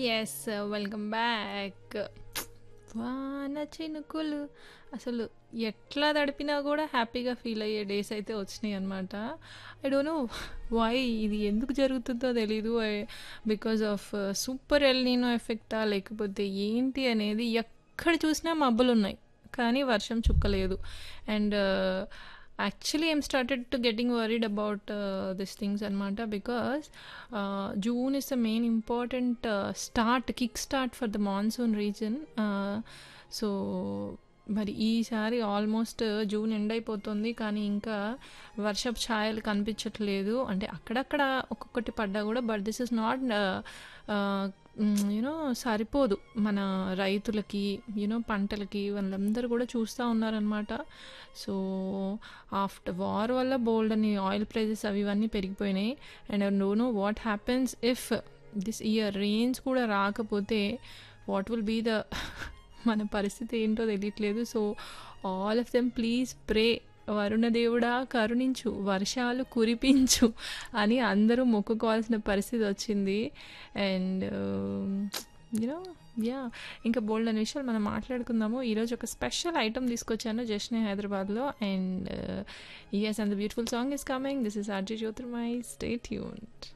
yes welcome back వాన చినుకులు అసలు ఎట్లా తడిపినా కూడా హ్యాపీగా ఫీల్ అయ్యే డేస్ అయితే వచ్చినాయి అనమాట ఐ డోంట్ నో వై ఇది ఎందుకు జరుగుతుందో తెలీదు బికాజ్ ఆఫ్ సూపర్ ఎల్నీనో ఎఫెక్టా లేకపోతే ఏంటి అనేది ఎక్కడ చూసినా మబ్బులు ఉన్నాయి కానీ వర్షం చుక్కలేదు and actually I'm started to getting worried about this things అనమాట because June is the main important start kick start for the monsoon region so మరి ఈసారి ఆల్మోస్ట్ జూన్ ఎండ్ అయిపోతుంది కానీ ఇంకా వర్షపు ఛాయలు కనిపించట్లేదు అంటే అక్కడక్కడ ఒక్కొక్కటి పడ్డా కూడా but this is not you know సరిపోదు మన రైతులకి యూనో పంటలకి వాళ్ళందరూ కూడా చూస్తూ ఉన్నారనమాట సో ఆఫ్టర్ వార్ వల్ల బోల్డ్ అని ఆయిల్ ప్రైజెస్ అవి ఇవన్నీ పెరిగిపోయినాయి and no no what happens if this year rains కూడా రాకపోతే వాట్ విల్ బీ ద మన పరిస్థితి ఏంటో తెలియట్లేదు so all of them please pray వరుణదేవుడా కరుణించు వర్షాలు కురిపించు అని అందరూ మొక్కుకోవాల్సిన పరిస్థితి వచ్చింది అండ్ యూనో యా ఇంకా బోల్డ్ అనే విషయాలు మనం మాట్లాడుకుందాము ఈరోజు ఒక స్పెషల్ ఐటమ్ తీసుకొచ్చాను జస్ట్నే హైదరాబాద్లో and yes and the beautiful song is coming this is RJ Jyothirmai stay tuned